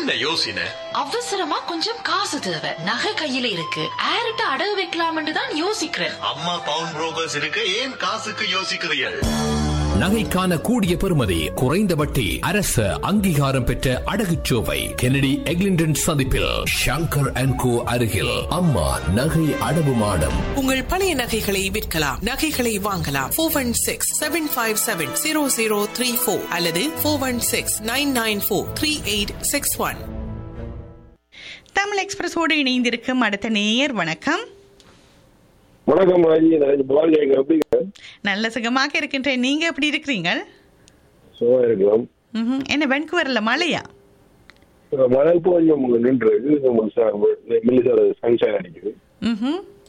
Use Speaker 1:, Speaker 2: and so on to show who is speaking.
Speaker 1: என்ன யோசனை
Speaker 2: அவசரமா கொஞ்சம் காசு தேவை நகை கையில இருக்கு ஆரிட்ட அடகு வைக்கலாம்னு தான் யோசிக்கிறேன்
Speaker 1: அம்மா பவுன் புரோக்கர்ஸ் இருக்க ஏன் காசுக்கு யோசிக்கிறீர்கள்
Speaker 3: நகைக்கான கூடிய பெறுமதி குறைந்த வட்டி அரசு அங்கீகாரம் பெற்ற அடகுச்சோவை கெனடி எக்லிண்டன் சந்திப்பில் ஷங்கர் அண்ட் கோ அருகில் அம்மா நகை அடவு மாடம்
Speaker 4: உங்கள் பழைய நகைகளை விற்கலாம் நகைகளை வாங்கலாம் four one six seven five seven zero zero three four அல்லது four one six nine nine four three eight six one
Speaker 5: Tamil எக்ஸ்பிரஸோடு இணைந்திருக்கும் அடுத்த நேயர் வணக்கம்
Speaker 6: வணக்கம் ராஜி நான் பால் கேட்க எப்படிங்க
Speaker 5: நல்ல சுகமாக இருக்கின்றேன் நீங்க எப்படி இருக்கிறீங்க
Speaker 6: சும்மா இருக்கலாம்
Speaker 5: ம்ஹும். என்ன வென்குவரில் மழையா
Speaker 6: மழை இப்போ கொஞ்சம் நின்று இருக்கு மில்லிசார சன்ஷைன் அடிக்குது
Speaker 5: ம்